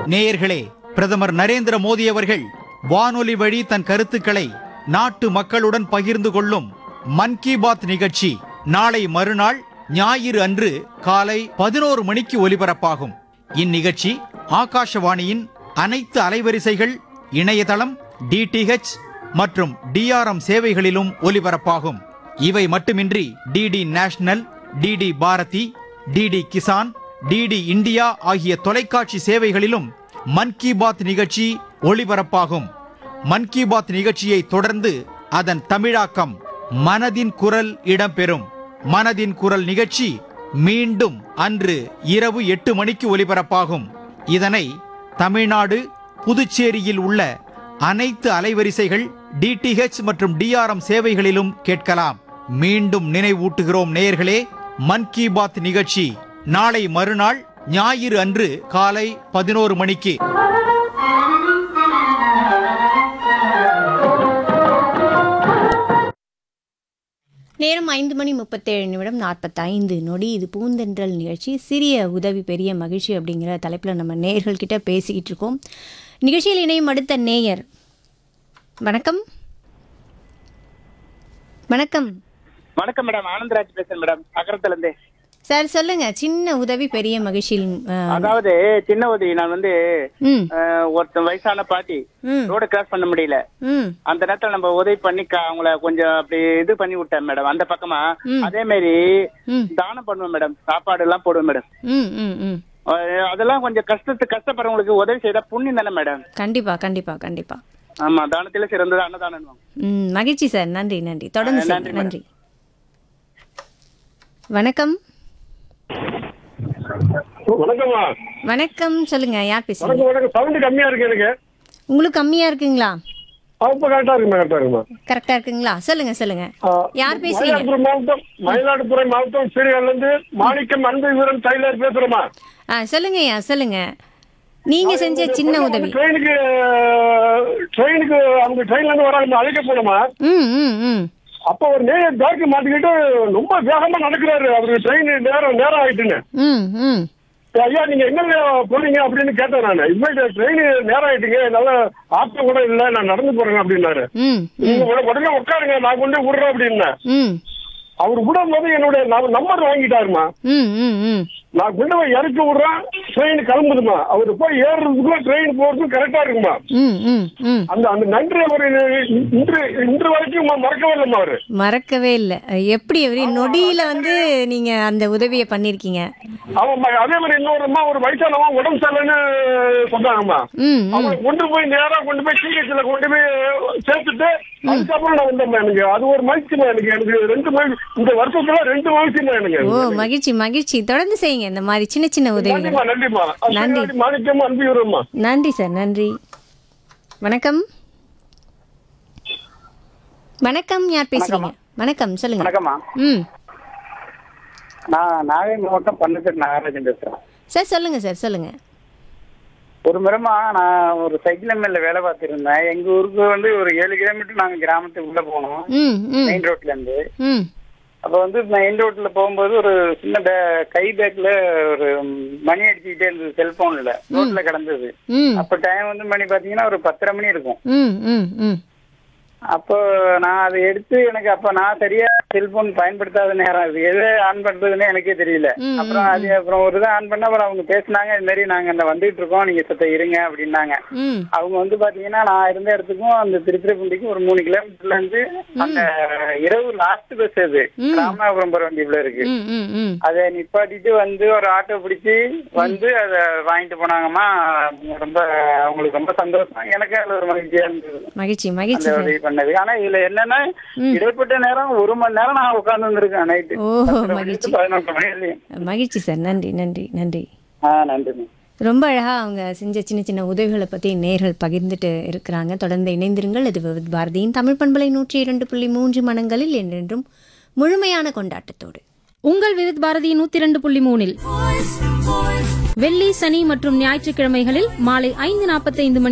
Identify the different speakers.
Speaker 1: நேயர்களே பிரதமர் நரேந்திர மோடி அவர்கள் வானொலி வழி தன் கருத்துக்களை நாட்டு மக்களுடன் பகிர்ந்து கொள்ளும் மன் கி பாத் நிகழ்ச்சி நாளை மறுநாள் ஞாயிறு அன்று காலை பதினோரு மணிக்கு ஒலிபரப்பாகும் இந்நிகழ்ச்சி ஆகாஷவாணியின் அனைத்து அலைவரிசைகள் இணையதளம் டிடிஹெச் மற்றும் டிஆர்எம் சேவைகளிலும் ஒலிபரப்பாகும் இவை மட்டுமின்றி DD national DD Bharati DD Kisan DD India ஆகிய தொலைக்காட்சி சேவைகளிலும் மன் கி பாத் நிகழ்ச்சி ஒளிபரப்பாகும் மன் கி பாத் நிகழ்ச்சியை தொடர்ந்து அதன் தமிழாக்கம் மனதின் குரல் இடம்பெறும் மனதின் குரல் நிகழ்ச்சி மீண்டும் அன்று இரவு எட்டு மணிக்கு ஒலிபரப்பாகும் இதனை தமிழ்நாடு புதுச்சேரியில் உள்ள அனைத்து அலைவரிசைகள் டிடிஹெச் மற்றும் டிஆர்எம் சேவைகளிலும் கேட்கலாம் மீண்டும் நினைவூட்டுகிறோம் நேயர்களே மன் கி பாத் நிகழ்ச்சி நாளை மறுநாள் ஞாயிறு அன்று காலை பதினோரு மணிக்கு
Speaker 2: நேரம் ஐந்து மணி முப்பத்தேழு நிமிடம் நாற்பத்தைந்து நொடி இது பூந்தென்றல் நிகழ்ச்சி சிறிய உதவி பெரிய மகிழ்ச்சி அப்படிங்கிற தலைப்பில் நம்ம நேயர்கள்கிட்ட பேசிக்கிட்டு இருக்கோம் நிகழ்ச்சியில் இணையும் அடுத்த நேயர் வணக்கம் வணக்கம்
Speaker 3: வணக்கம் மேடம் ஆனந்தராஜ் பேசுறேன் மேடம் அகரத்துல இருந்து
Speaker 2: சார் சொல்லுங்க சின்ன உதவி பெரிய மகிழ்ச்சியில் அஹ்,
Speaker 3: அதாவது சின்ன உதவி நான் வந்து
Speaker 2: ம்
Speaker 3: அஹ், ஒருத்தன் வயசான பாட்டி
Speaker 2: ம்
Speaker 3: ரோட கிராஸ் பண்ண முடியல
Speaker 2: ம்
Speaker 3: அந்த நேரத்துல நம்ம உதவி பண்ணி க- அவங்கள கொஞ்சம் அப்படி இது பண்ணி விட்டேன் மேடம் அந்த பக்கமா அதே மாதிரி
Speaker 2: ம்.
Speaker 3: தானம் பண்ணுவேன் மேடம் சாப்பாடு எல்லாம் போடுவேன் மேடம்
Speaker 2: ம் ம் ம்
Speaker 3: அஹ், அதெல்லாம் கொஞ்சம் கஷ்டத்து கஷ்டப்படுறவங்களுக்கு உதவி செய்தா புண்ணியம் தானே மேடம்
Speaker 2: கண்டிப்பா கண்டிப்பா கண்டிப்பா
Speaker 3: ஆமா தானத்தில சிறந்தது அன்னதானம்
Speaker 2: ம் மகிழ்ச்சி சார் நன்றி நன்றி தொடர்ந்து
Speaker 3: ஆ,
Speaker 2: சார்
Speaker 3: நன்றி,
Speaker 2: நன்றி வணக்கம்
Speaker 4: வணக்கம்மா
Speaker 2: வணக்கம் சொல்லுங்க யார் பேசுறீங்க
Speaker 4: வணக்கம் வணக்கம் சவுண்ட் கம்மியா இருக்கு எனக்கு
Speaker 2: உங்களுக்கு கம்மியா இருக்குங்களா
Speaker 4: அப்ப கரெக்டா இருக்குமா கரெக்டா இருக்குமா
Speaker 2: கரெக்டா இருக்குங்களா சொல்லுங்க சொல்லுங்க
Speaker 4: ஆ,
Speaker 2: யார் பேசுறீங்க
Speaker 4: மயிலாடுதுறை மாவட்டம் மயிலாடுதுறை மாவட்டம் சீரியல்ல இருந்து மாணிக்கம் அன்பு வீரன் டைலர் பேசுறோமா
Speaker 2: ஆ சொல்லுங்கய்யா சொல்லுங்க நீங்க செஞ்ச சின்ன உதவி
Speaker 4: ட்ரெயினுக்கு ட்ரெயினுக்கு அந்த ட்ரெயின்ல இருந்து வராங்க அழைக்க போனோமா
Speaker 2: ம் ம் ம்
Speaker 4: அப்ப ஒரு நேரம் பேக்கு மாட்டிக்கிட்டு ரொம்ப வேகமா நடக்கிறாரு அவருக்கு ட்ரெயின் நேரம் நேரம் ஆயிட்டுன்னு
Speaker 2: ம் ம்
Speaker 4: ஐயா நீங்க எங்க போறீங்க அப்படின்னு கேட்டேன் நான் இது ட்ரெயின் நேரம் ஆயிட்டுங்க என்னால ஆட்டோ கூட இல்ல நான் நடந்து போறேன் அப்படின்னாரு
Speaker 2: ம்
Speaker 4: நீங்க உடனே- உடனே உட்காருங்க நான் கொண்டு போய் விடுறேன் அப்படின்னேன்
Speaker 2: ம்
Speaker 4: அவர் விடும் போது என்னுடைய நம்பர் வாங்கிட்டாருமா
Speaker 2: ம் ம் ம்
Speaker 4: நான் கொண்டு போய் இறக்கி விடுறேன் ட்ரெயின் கிளம்புதுமா அவர் போய் ஏறுறதுக்குள்ள ட்ரெயின் போறது கரெக்டா இருக்குமா
Speaker 2: ம் ம் ம்
Speaker 4: அந்த அந்த நன்றி அவர் இன்று இன்று வரைக்கும் ம- மறக்கவே இல்லைம்மா அவரு
Speaker 2: மறக்கவே இல்லை எப்படி ஒரு நொடியில வந்து நீங்க அந்த உதவியை பண்ணிருக்கீங்க
Speaker 4: அவன் அதே மாதிரி இன்னொரு அம்மா ஒரு வயசானவா உடம்பு சரியில்லைன்னு சொன்னாங்கம்மா
Speaker 2: ம் ம்
Speaker 4: அவனை கொண்டு போய் நேரா கொண்டு போய் டிஹெச்ல கொண்டு போய் சேர்த்துட்டு அதுக்கப்புறம் நான் வந்தேம்மா எனக்கு அது ஒரு மகிழ்ச்சிமா எனக்கு எனக்கு ரெண்டு மகிழ்ச்சி இந்த வருஷத்துல ரெண்டு மகிழ்ச்சிமா எனக்கு
Speaker 2: ஓ மகிழ்ச்சி மகிழ்ச்சி தொடர்ந்து செய்யுங்க இந்த மாதிரி சின்ன சின்ன உதவிகள்
Speaker 4: நன்றிம்மா நன்றிம்மா
Speaker 2: நன்றி.
Speaker 4: மாணிக்கம் அன்பு வரும்மா
Speaker 2: நன்றி சார் நன்றி வணக்கம் வணக்கம் யார் பேசுறீங்க வணக்கம் சொல்லுங்க
Speaker 3: வணக்கம்மா
Speaker 2: ம்
Speaker 3: நான் நாகை மாவட்டம் பன்னெண்டு நாகராஜன் பேசுறேன்
Speaker 2: சார் சொல்லுங்க சார் சொல்லுங்க
Speaker 3: ஒரு முறைமா நான் ஒரு சைக்கிள் எம்எல்ல வேலை பார்த்திருந்தேன் எங்க ஊருக்கு வந்து ஒரு ஏழு கிலோமீட்டர் நாங்க கிராமத்துக்கு உள்ள போனோம்
Speaker 2: ம் ம்
Speaker 3: மெயின் ரோட்ல இருந்து
Speaker 2: ம்
Speaker 3: அப்ப வந்து மெயின் ரோட்ல போகும்போது ஒரு சின்ன பே- கை பேக்ல ஒரு மணி அடிச்சுக்கிட்டே இருந்தது செல்போன்ல ரோட்ல கிடந்தது
Speaker 2: ம்
Speaker 3: அப்ப டைம் வந்து மணி பாத்தீங்கன்னா ஒரு பத்தரை மணி இருக்கும்
Speaker 2: ம் ம் ம்
Speaker 3: அப்போ நான் அதை எடுத்து எனக்கு அப்ப நான் சரியா செல்போன் பயன்படுத்தாத நேரம் அது எது ஆன் பண்றதுன்னு எனக்கே தெரியல
Speaker 2: ம்,
Speaker 3: அப்புறம் அது அப்புறம் ஒரு இதை ஆன் பண்ண அப்புறம் அவங்க பேசினாங்க இது மாதிரி நாங்க இந்த வந்துட்டு இருக்கோம் நீங்க சத்த இருங்க அப்படின்னாங்க
Speaker 2: ம்
Speaker 3: அவங்க வந்து பாத்தீங்கன்னா நான் இருந்த இடத்துக்கும் அந்த திருச்சிராப்பள்ளிக்கும் ஒரு மூணு கிலோமீட்டர்ல இருந்து அந்த இரவு லாஸ்ட் பஸ் அது ராமநாதபுரம் போற வேண்டியதுல இருக்கு
Speaker 2: ம் ம் ம்
Speaker 3: அதை நிப்பாட்டிட்டு வந்து ஒரு ஆட்டோ பிடிச்சி வந்து அதை வாங்கிட்டு போனாங்கம்மா ரொம்ப அவங்களுக்கு ரொம்ப சந்தோஷம் எனக்கு அதுல ஒரு மகிழ்ச்சியா இருந்தது
Speaker 2: மகிழ்ச்சி மகிழ்ச்சி
Speaker 3: அந்த
Speaker 2: சார்
Speaker 3: உதவி பண்ணது ஆனா இதுல என்னன்னா இடைப்பட்ட நேரம் ஒரு மணி நேரம் நான் உட்கார்ந்து இருந்திருக்கேன் நைட்டு
Speaker 2: ஓஹோ மகிழ்ச்சி
Speaker 3: பதினொன்று மணி வரையும்
Speaker 2: மகிழ்ச்சி சார் நன்றி நன்றி நன்றி
Speaker 3: ஆ நன்றி
Speaker 2: ரொம்ப அழகா அவங்க செஞ்ச சின்ன சின்ன உதவிகளை பத்தி நேர்கள் பகிர்ந்துட்டு இருக்கிறாங்க தொடர்ந்து இணைந்திருங்கள் இது விவித் பாரதியின் தமிழ் பண்பலை நூற்றி இரண்டு புள்ளி மூன்று மனங்களில் என்றென்றும் முழுமையான கொண்டாட்டத்தோடு
Speaker 5: உங்கள் விருத் பாரதி நூத்தி இரண்டு புள்ளி மூணில் வெள்ளி சனி மற்றும் ஞாயிற்றுக்கிழமைகளில் மாலை ஐந்து நாற்பத்தைந்து மணி